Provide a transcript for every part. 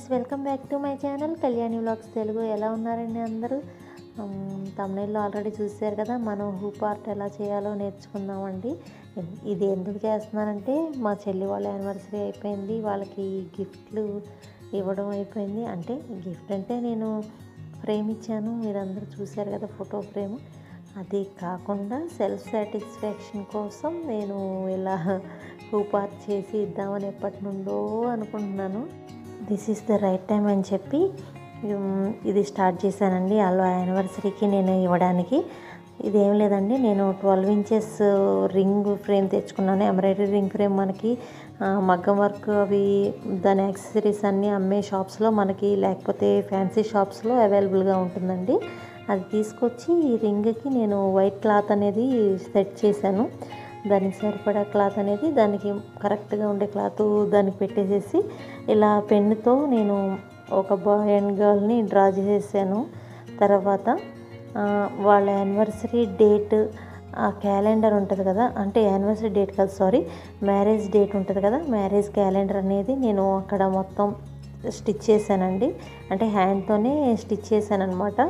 welcome back to my channel Kalyani vlogs Telugu ఎలా ఉన్నారండి అందరూ తమిళలో ఆల్రెడీ చూసారు కదా మనం హూప్ ఆర్ట్ ఎలా చేయాలో నేర్చుకుందామండి ఇది ఎందుకు చేస్తున్నానంటే మా చెల్లి వాళ్ళ యానివర్సరీ అయిపోయింది వాళ్ళకి గిఫ్ట్లు ఇవ్వడం అయిపోయింది అంటే గిఫ్ట్ అంటే నేను ఫ్రేమ్ ఇచ్చాను మీరందరూ చూశారు కదా ఫోటో ఫ్రేమ్ అది కాకుండా సెల్ఫ్ సాటిస్ఫాక్షన్ కోసం నేను ఇలా హూప్ ఆర్ట్ చేసి ఇద్దామని ఎప్పటి నుండో అనుకుంటున్నాను this is the right time అని చెప్పి ఉమ్, ఇది స్టార్ట్ చేశానండి వాళ్ళ యానివర్సరీకి నేను ఇవ్వడానికి ఇదేం లేదండి నేను ట్వెల్వ్ ఇంచెస్ రింగ్ ఫ్రేమ్ తెచ్చుకున్నాను ఎంబ్రాయిడరీ రింగ్ ఫ్రేమ్ మనకి ఆ, మగ్గం వర్క్ అవి దాని యాక్సెసరీస్ అన్నీ అమ్మే షాప్స్లో మనకి లేకపోతే ఫ్యాన్సీ షాప్స్లో అవైలబుల్గా ఉంటుందండి అది తీసుకొచ్చి ఈ రింగ్కి నేను వైట్ క్లాత్ అనేది సెట్ చేశాను దానికి సరిపడా క్లాత్ అనేది దానికి కరెక్ట్గా ఉండే క్లాత్ దానికి పెట్టేసేసి ఇలా పెన్నుతో నేను ఒక బాయ్ అండ్ గర్ల్ని డ్రా చేసేసాను తర్వాత ఆ, వాళ్ళ యానివర్సరీ డేట్ ఆ క్యాలెండర్ ఉంటుంది కదా అంటే యానివర్సరీ డేట్ కాదు సారీ మ్యారేజ్ డేట్ ఉంటుంది కదా మ్యారేజ్ క్యాలెండర్ అనేది నేను అక్కడ మొత్తం స్టిచ్ చేశానండి అంటే హ్యాండ్తోనే స్టిచ్ చేశాను అనమాట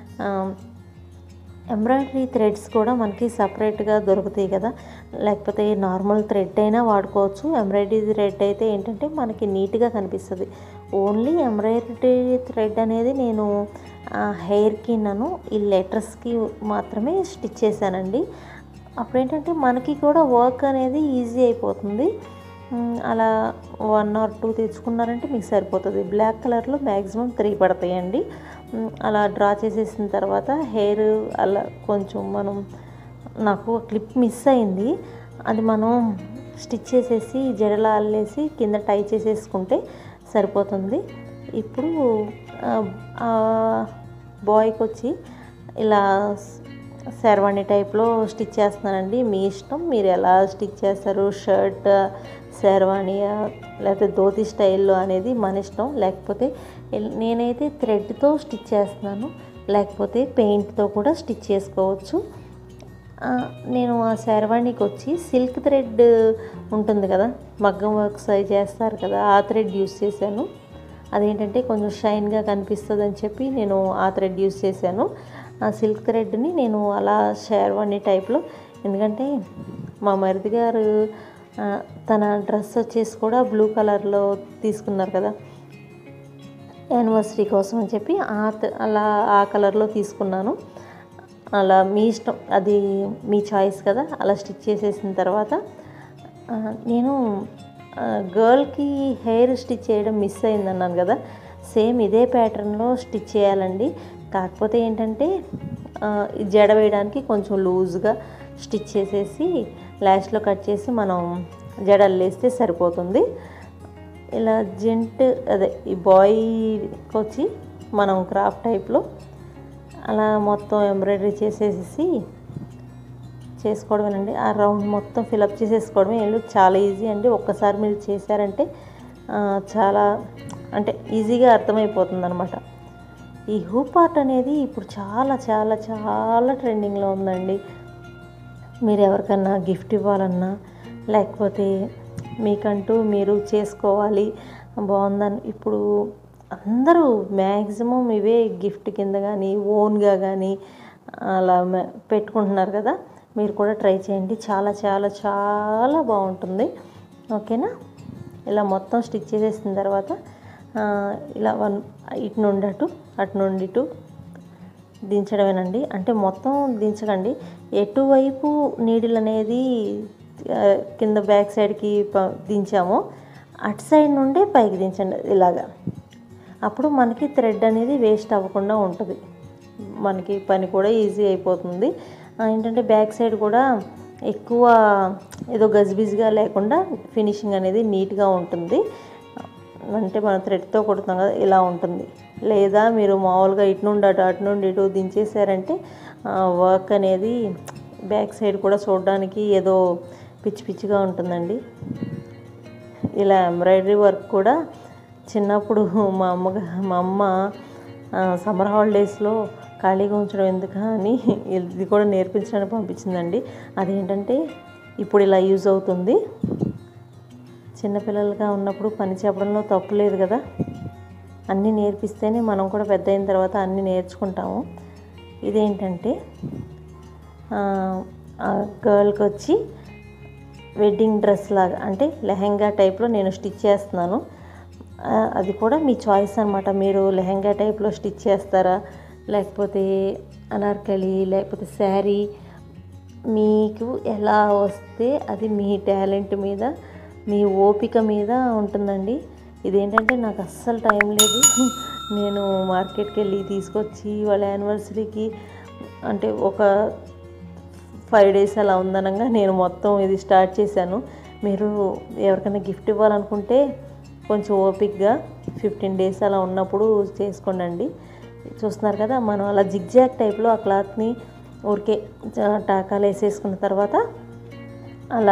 ఎంబ్రాయిడరీ థ్రెడ్స్ కూడా మనకి సపరేట్గా దొరుకుతాయి కదా లేకపోతే నార్మల్ థ్రెడ్ అయినా వాడుకోవచ్చు ఎంబ్రాయిడరీ థ్రెడ్ అయితే ఏంటంటే మనకి నీట్గా కనిపిస్తుంది ఓన్లీ ఎంబ్రాయిడరీ థ్రెడ్ అనేది నేను హెయిర్కి నన్ను ఈ లెటర్స్కి మాత్రమే స్టిచ్ చేశానండి అప్పుడు ఏంటంటే మనకి కూడా వర్క్ అనేది ఈజీ అయిపోతుంది మ్, అలా వన్ ఆర్ టూ తెచ్చుకున్నారంటే మీకు సరిపోతుంది బ్లాక్ కలర్లో మ్యాక్సిమం త్రీ పడతాయండి మ్, అలా డ్రా చేసేసిన తర్వాత హెయిర్ అలా కొంచెం మనం నాకు క్లిప్ మిస్ అయింది అది మనం స్టిచ్ చేసేసి జడలా అల్లేసి కింద టై చేసేసుకుంటే సరిపోతుంది ఇప్పుడు బాయ్కి వచ్చి ఇలా శర్వాణి టైప్లో స్టిచ్ చేస్తున్నానండి మీ ఇష్టం మీరు ఎలా స్టిచ్ చేస్తారు షర్ట్ శర్వాణియా లేకపోతే ధోతి స్టైల్లో అనేది మన ఇష్టం లేకపోతే ఎల్- నేనైతే థ్రెడ్తో స్టిచ్ చేస్తున్నాను లేకపోతే పెయింట్తో కూడా స్టిచ్ చేసుకోవచ్చు ఆ, నేను ఆ శర్వాణికి వచ్చి సిల్క్ థ్రెడ్ ఉంటుంది కదా మగ్గం వర్క్స్ అవి చేస్తారు కదా ఆ థ్రెడ్ యూస్ చేశాను అదేంటంటే కొంచెం షైన్గా కనిపిస్తుంది అని చెప్పి నేను ఆ థ్రెడ్ యూస్ చేశాను ఆ సిల్క్ థ్రెడ్ని నేను అలా షేర్వాణి టైప్లో ఎందుకంటే మా మరిది గారు ఆ, తన డ్రెస్ వచ్చేసి కూడా బ్లూ కలర్లో తీసుకున్నారు కదా యానివర్సరీ కోసం అని చెప్పి ఆ త- అలా ఆ కలర్లో తీసుకున్నాను అలా మీ ఇష్టం అది మీ చాయిస్ కదా అలా స్టిచ్ చేసేసిన తర్వాత ఆ, నేను గర్ల్కి హెయిర్ స్టిచ్ చేయడం మిస్ అయింది అన్నాను కదా సేమ్ ఇదే ప్యాటర్న్లో స్టిచ్ చేయాలండి కాకపోతే ఏంటంటే ఆ, ఈ జడ వేయడానికి కొంచెం లూజ్గా స్టిచ్ చేసేసి లాస్ట్లో కట్ చేసి మనం జడలు వేస్తే సరిపోతుంది ఇలా జెంట్ అదే ఈ బాయ్కి వచ్చి మనం క్రాఫ్ట్ టైప్లో అలా మొత్తం ఎంబ్రాయిడరీ చేసేసి చేసుకోవడమేనండి ఆ రౌండ్ మొత్తం ఫిలప్ చేసేసుకోవడమే ఏం లేదు చాలా ఈజీ అండి ఒక్కసారి మీరు చేశారంటే ఆ, చాలా అంటే ఈజీగా అర్థమైపోతుంది అనమాట ఈ హూప్ ఆర్ట్ అనేది ఇప్పుడు చాలా చాలా చాలా ట్రెండింగ్లో ఉందండి మీరు ఎవరికన్నా గిఫ్ట్ ఇవ్వాలన్నా లేకపోతే మీకంటూ మీరు చేసుకోవాలి బాగుందని ఇప్పుడు అందరూ మ్యాక్సిమం ఇవే గిఫ్ట్ కింద కానీ ఓన్గా కానీ అలా మ- పెట్టుకుంటున్నారు కదా మీరు కూడా ట్రై చేయండి చాలా చాలా చాలా బాగుంటుంది ఓకేనా ఇలా మొత్తం స్టిచ్ చేసేసిన తర్వాత ఆ, ఇలా వన్ ఇటు నుండి అటు అటు నుండి ఇటు దించడమేనండి అంటే మొత్తం దించకండి ఎటువైపు నీడిల్ అనేది ఆ, కింద బ్యాక్ సైడ్కి ప- దించామో అటు సైడ్ నుండే పైకి దించండి ఇలాగా అప్పుడు మనకి థ్రెడ్ అనేది వేస్ట్ అవ్వకుండా ఉంటుంది మనకి పని కూడా ఈజీ అయిపోతుంది ఆ, ఏంటంటే బ్యాక్ సైడ్ కూడా ఎక్కువ ఏదో గజిబిజిగా లేకుండా ఫినిషింగ్ అనేది నీట్గా ఉంటుంది అంటే మనం థ్రెడ్తో కొడుతాం కదా ఇలా ఉంటుంది లేదా మీరు మామూలుగా ఇటు నుండి అటు అటు నుండి ఇటు దించేసారంటే వర్క్ అనేది బ్యాక్ సైడ్ కూడా చూడడానికి ఏదో పిచ్చి పిచ్చిగా ఉంటుందండి ఇలా ఎంబ్రాయిడరీ వర్క్ కూడా చిన్నప్పుడు మా అమ్మగా మా అమ్మ సమ్మర్ హాలిడేస్లో ఖాళీగా ఉంచడం ఎందుకు అని ఇది కూడా నేర్పించడానికి పంపించిందండి అదేంటంటే ఇప్పుడు ఇలా యూజ్ అవుతుంది చిన్నపిల్లలుగా ఉన్నప్పుడు పని చెప్పడంలో తప్పు లేదు కదా అన్నీ నేర్పిస్తేనే మనం కూడా పెద్ద అయిన తర్వాత అన్నీ నేర్చుకుంటాము ఇదేంటంటే గర్ల్కి వచ్చి వెడ్డింగ్ డ్రెస్ లాగా అంటే లెహెంగా టైప్లో నేను స్టిచ్ చేస్తున్నాను ఆ, అది కూడా మీ చాయిస్ అనమాట మీరు లెహెంగా టైప్లో స్టిచ్ చేస్తారా లేకపోతే అనార్కలి లేకపోతే శారీ మీకు ఎలా వస్తే అది మీ టాలెంట్ మీద మీ ఓపిక మీద ఉంటుందండి ఇదేంటంటే నాకు అస్సలు టైం లేదు నేను మార్కెట్కి వెళ్ళి తీసుకొచ్చి వాళ్ళ యానివర్సరీకి అంటే ఒక ఫైవ్ డేస్ అలా ఉందనగా నేను మొత్తం ఇది స్టార్ట్ చేశాను మీరు ఎవరికైనా గిఫ్ట్ ఇవ్వాలనుకుంటే కొంచెం ఓపిక్గా ఫిఫ్టీన్ డేస్ అలా ఉన్నప్పుడు చేసుకోండి చూస్తున్నారు కదా మనం అలా జిగ్జాగ్ టైప్లో ఆ క్లాత్ని ఊరికే జా- టాకాలు వేసేసుకున్న తర్వాత అలా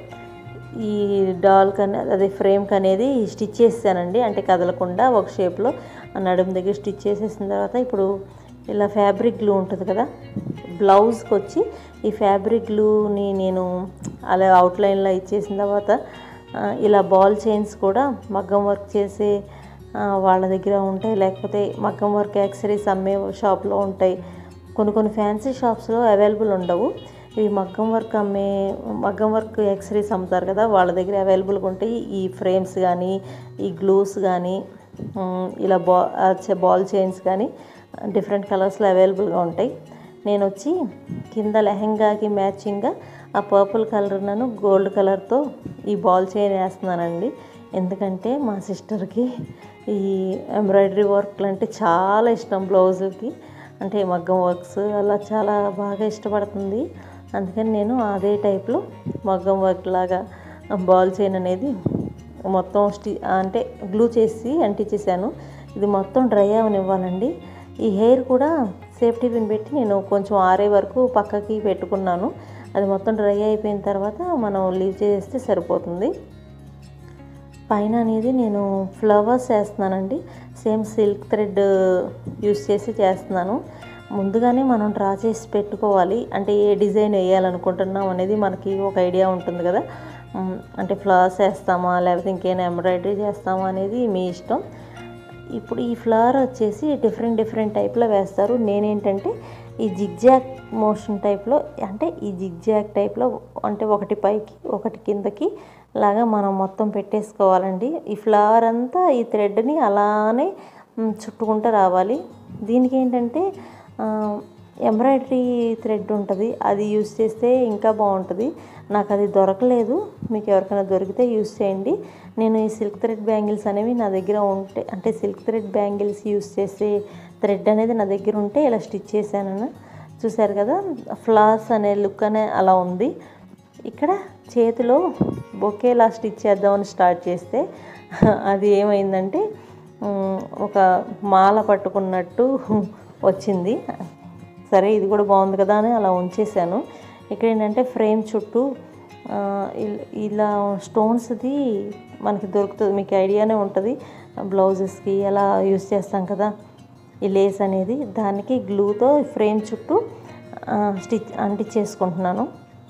ఈ డాల్కి అనే అదే ఫ్రేమ్కి అనేది స్టిచ్ చేసానండి అంటే కదలకుండా ఒక షేప్లో ఆ నడుము దగ్గర స్టిచ్ చేసేసిన తర్వాత ఇప్పుడు ఇలా ఫ్యాబ్రిక్ గ్లూ ఉంటుంది కదా బ్లౌజ్కి వచ్చి ఈ ఫ్యాబ్రిక్ గ్లూని నేను అలా అవుట్లైన్లో ఇచ్చేసిన తర్వాత ఆ, ఇలా బాల్ చైన్స్ కూడా మగ్గం వర్క్ చేసే ఆ, వాళ్ళ దగ్గర ఉంటాయి లేకపోతే మగ్గం వర్క్ యాక్సరీస్ అమ్మే షాప్లో ఉంటాయి కొన్ని కొన్ని ఫ్యాన్సీ షాప్స్లో అవైలబుల్ ఉండవు ఇవి మగ్గం వర్క్ అమ్మే మగ్గం వర్క్ యాక్సరీస్ అమ్ముతారు కదా వాళ్ళ దగ్గర అవైలబుల్గా ఉంటాయి ఈ ఫ్రేమ్స్ కానీ ఈ గ్లూస్ కానీ ఉమ్, ఇలా బా బాల్ చైన్స్ కానీ డిఫరెంట్ కలర్స్లో అవైలబుల్గా ఉంటాయి నేను వచ్చి కింద లెహెంగాకి మ్యాచింగ్గా ఆ పర్పుల్ కలర్ నన్ను గోల్డ్ కలర్తో ఈ బాల్ చైన్ వేస్తున్నానండి ఎందుకంటే మా సిస్టర్కి ఈ ఎంబ్రాయిడరీ వర్క్లు అంటే చాలా ఇష్టం బ్లౌజులకి అంటే మగ్గం వర్క్స్ అలా చాలా బాగా ఇష్టపడుతుంది అందుకని నేను అదే టైప్లో మగ్గం వర్క్ లాగా బాల్ చైన్ అనేది మొత్తం స్టి అంటే గ్లూ చేసి అంటించేసాను ఇది మొత్తం డ్రై అవనివ్వాలండి ఈ హెయిర్ కూడా సేఫ్టీ పిన్ పెట్టి నేను కొంచెం ఆరే వరకు పక్కకి పెట్టుకున్నాను అది మొత్తం డ్రై అయిపోయిన తర్వాత మనం లీవ్ చేస్తే సరిపోతుంది పైన అనేది నేను ఫ్లవర్స్ వేస్తున్నానండి సేమ్ సిల్క్ థ్రెడ్ యూస్ చేసి చేస్తున్నాను ముందుగానే మనం డ్రా చేసి పెట్టుకోవాలి అంటే ఏ డిజైన్ వేయాలనుకుంటున్నాం అనేది మనకి ఒక ఐడియా ఉంటుంది కదా ఉమ్, అంటే ఫ్లవర్స్ వేస్తామా లేకపోతే ఇంకేమైనా ఎంబ్రాయిడరీ చేస్తామా అనేది మీ ఇష్టం ఇప్పుడు ఈ ఫ్లవర్ వచ్చేసి డిఫరెంట్ డిఫరెంట్ టైప్లో వేస్తారు నేనేంటంటే ఈ జిగ్జాగ్ మోషన్ టైప్లో అంటే ఈ జిగ్జాగ్ టైప్లో అంటే ఒకటి పైకి ఒకటి కిందకి లాగా మనం మొత్తం పెట్టేసుకోవాలండి ఈ ఫ్లవర్ అంతా ఈ థ్రెడ్ని అలానే మ్, చుట్టుకుంటూ రావాలి దీనికి ఏంటంటే ఎంబ్రాయిడరీ థ్రెడ్ ఉంటుంది అది యూస్ చేస్తే ఇంకా బాగుంటుంది నాకు అది దొరకలేదు మీకు ఎవరికైనా దొరికితే యూస్ చేయండి నేను ఈ సిల్క్ థ్రెడ్ బ్యాంగిల్స్ అనేవి నా దగ్గర ఉంటే అంటే సిల్క్ థ్రెడ్ బ్యాంగిల్స్ యూస్ చేసే థ్రెడ్ అనేది నా దగ్గర ఉంటే ఇలా స్టిచ్ చేశాను చూసారు కదా ఫ్లాస్ అనే లుక్ అనే అలా ఉంది ఇక్కడ చేతిలో బొకేలా స్టిచ్ చేద్దామని స్టార్ట్ చేస్తే అది ఏమైందంటే ఉమ్, ఒక మాల పట్టుకున్నట్టు వచ్చింది సరే ఇది కూడా బాగుంది కదా అని అలా ఉంచేసాను ఇక్కడ ఏంటంటే ఫ్రేమ్ చుట్టూ ఆ, ఇల్- ఇలా స్టోన్స్ది మనకి దొరుకుతుంది మీకు ఐడియానే ఉంటుంది బ్లౌజెస్కి ఎలా యూస్ చేస్తాం కదా ఈ లేస్ అనేది దానికి గ్లూతో ఫ్రేమ్ చుట్టూ ఆ, స్టిచ్ అంటించేసుకుంటున్నాను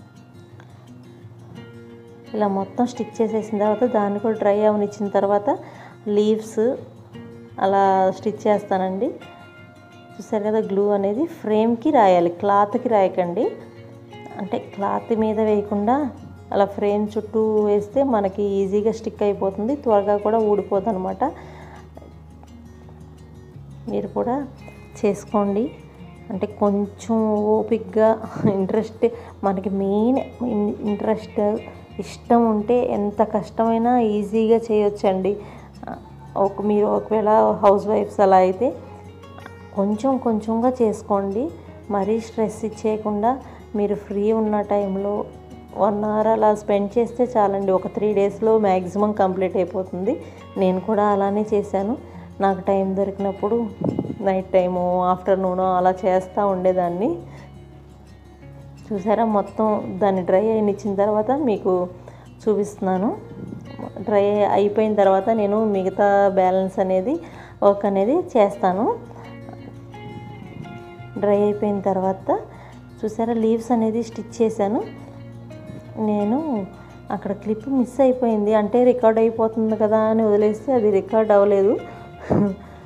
ఇలా మొత్తం స్టిచ్ చేసేసిన తర్వాత దాన్ని కూడా డ్రై అవనిచ్చిన తర్వాత లీవ్స్ అలా స్టిచ్ చేస్తానండి చూసారు కదా గ్లూ అనేది ఫ్రేమ్కి రాయాలి క్లాత్కి రాయకండి అంటే క్లాత్ మీద వేయకుండా అలా ఫ్రేమ్ చుట్టూ వేస్తే మనకి ఈజీగా స్టిక్ అయిపోతుంది త్వరగా కూడా ఊడిపోతుంది అనమాట మీరు కూడా చేసుకోండి అంటే కొంచెం ఓపిక్గా ఇంట్రెస్ట్ మనకి మెయిన్ ఇంట్రెస్ట్ ఇష్టం ఉంటే ఎంత కష్టమైనా ఈజీగా చేయొచ్చండి ఒక మీరు ఒకవేళ హౌస్ వైఫ్స్ అలా అయితే కొంచెం కొంచెంగా చేసుకోండి మరీ స్ట్రెస్ ఇచ్చేయకుండా మీరు ఫ్రీ ఉన్న టైంలో వన్ అవర్ అలా స్పెండ్ చేస్తే చాలండి ఒక త్రీ డేస్లో మ్యాక్సిమం కంప్లీట్ అయిపోతుంది నేను కూడా అలానే చేశాను నాకు టైం దొరికినప్పుడు నైట్ టైము ఆఫ్టర్నూన్ అలా చేస్తూ ఉండేదాన్ని చూసారా మొత్తం దాన్ని డ్రై అయినిచ్చిన తర్వాత మీకు చూపిస్తున్నాను డ్రై అయిపోయిన తర్వాత నేను మిగతా బ్యాలెన్స్ అనేది వర్క్ అనేది చేస్తాను డ్రై అయిపోయిన తర్వాత చూసారా లీవ్స్ అనేది స్టిచ్ చేశాను నేను అక్కడ క్లిప్ మిస్ అయిపోయింది అంటే రికార్డ్ అయిపోతుంది కదా అని వదిలేస్తే అది రికార్డ్ అవ్వలేదు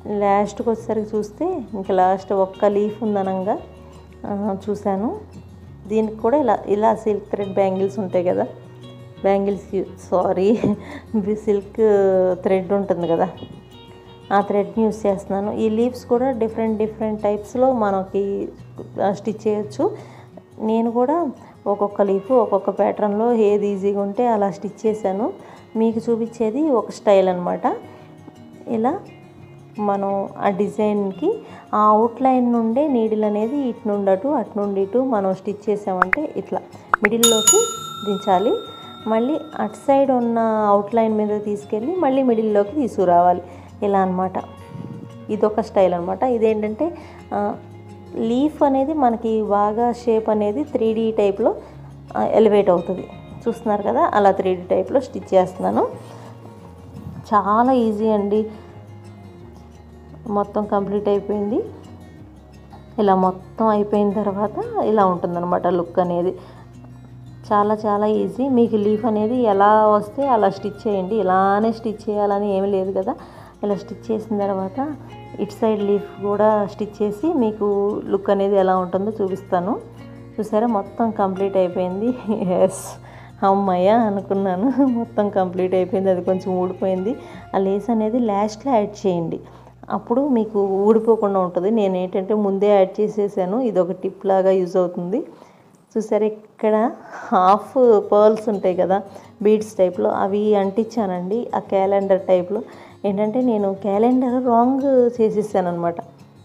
లాస్ట్కి వచ్చేసరికి చూస్తే ఇంకా లాస్ట్ ఒక్క లీఫ్ ఉందనంగా ఆ, చూశాను దీనికి కూడా ఇలా ఇలా సిల్క్ థ్రెడ్ బ్యాంగిల్స్ ఉంటాయి కదా బ్యాంగిల్స్ సారీ సిల్క్ థ్రెడ్ ఉంటుంది కదా ఆ థ్రెడ్ని యూస్ చేస్తున్నాను ఈ లీవ్స్ కూడా డిఫరెంట్ డిఫరెంట్ టైప్స్లో మనకి స్టిచ్ చేయొచ్చు నేను కూడా ఒక్కొక్క లీఫ్ ఒక్కొక్క ప్యాటర్న్లో ఏది ఈజీగా ఉంటే అలా స్టిచ్ చేశాను మీకు చూపించేది ఒక స్టైల్ అనమాట ఇలా మనం ఆ డిజైన్కి ఆ అవుట్లైన్ నుండే నీడిల్ అనేది ఇటు నుండి అటు అటు నుండి ఇటు మనం స్టిచ్ చేసామంటే ఇట్లా మిడిల్లోకి దించాలి మళ్ళీ అటు సైడ్ ఉన్న అవుట్లైన్ మీద తీసుకెళ్ళి మళ్ళీ మిడిల్లోకి తీసుకురావాలి ఇలా అనమాట ఇదొక స్టైల్ అనమాట ఇదేంటంటే లీఫ్ అనేది మనకి బాగా షేప్ అనేది త్రీ డీ టైప్లో ఎలివేట్ అవుతుంది చూస్తున్నారు కదా అలా త్రీ డీ టైప్లో స్టిచ్ చేస్తున్నాను చాలా ఈజీ అండి మొత్తం కంప్లీట్ అయిపోయింది ఇలా మొత్తం అయిపోయిన తర్వాత ఇలా ఉంటుందన్నమాట లుక్ అనేది చాలా చాలా ఈజీ మీకు లీఫ్ అనేది ఎలా వస్తే అలా స్టిచ్ చేయండి ఇలానే స్టిచ్ చేయాలని ఏమీ లేదు కదా ఇలా స్టిచ్ చేసిన తర్వాత ఇటు సైడ్ లీఫ్ కూడా స్టిచ్ చేసి మీకు లుక్ అనేది ఎలా ఉంటుందో చూపిస్తాను చూసారా మొత్తం కంప్లీట్ అయిపోయింది ఎస్ అమ్మయ్య అనుకున్నాను మొత్తం కంప్లీట్ అయిపోయింది అది కొంచెం ఊడిపోయింది ఆ లేస్ అనేది లాస్ట్లో యాడ్ చేయండి అప్పుడు మీకు ఊడిపోకుండా ఉంటుంది నేను ఏంటంటే ముందే యాడ్ చేసేసాను ఇది ఒక టిప్ లాగా యూజ్ అవుతుంది చూసారు ఇక్కడ హాఫ్ పర్ల్స్ ఉంటాయి కదా బీడ్స్ టైప్లో అవి అంటించానండి ఆ క్యాలెండర్ టైప్లో ఏంటంటే నేను క్యాలెండర్ రాంగ్ చేసేసాను అనమాట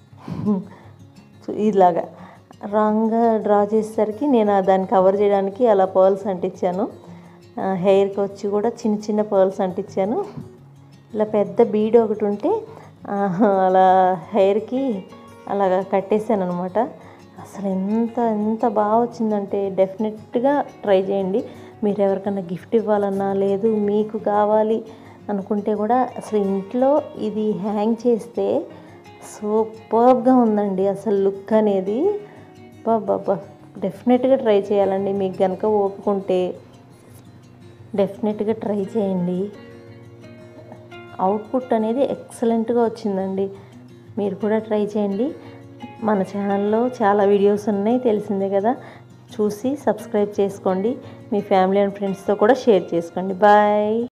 ఇలాగా రాంగ్గా డ్రా చేసేసరికి నేను దాన్ని కవర్ చేయడానికి అలా పర్ల్స్ అంటించాను హెయిర్కి వచ్చి కూడా చిన్న చిన్న పర్ల్స్ అంటించాను ఇలా పెద్ద బీడ్ ఒకటి ఉంటే ఆ, అలా హెయిర్కి అలాగా కట్టేసాను అనమాట అసలు ఎంత ఎంత బాగా వచ్చిందంటే డెఫినెట్గా ట్రై చేయండి మీరు ఎవరికైనా గిఫ్ట్ ఇవ్వాలన్నా లేదు మీకు కావాలి అనుకుంటే కూడా అసలు ఇంట్లో ఇది హ్యాంగ్ చేస్తే సూపర్గా ఉందండి అసలు లుక్ అనేది బాబా డెఫినెట్గా ట్రై చేయాలండి మీకు కనుక ఓపుకుంటే డెఫినెట్గా ట్రై చేయండి అవుట్పుట్ అనేది ఎక్సలెంట్గా వచ్చిందండి మీరు కూడా ట్రై చేయండి మన ఛానల్లో చాలా వీడియోస్ ఉన్నాయి తెలిసిందే కదా చూసి సబ్స్క్రైబ్ చేసుకోండి మీ ఫ్యామిలీ అండ్ ఫ్రెండ్స్తో కూడా షేర్ చేసుకోండి బాయ్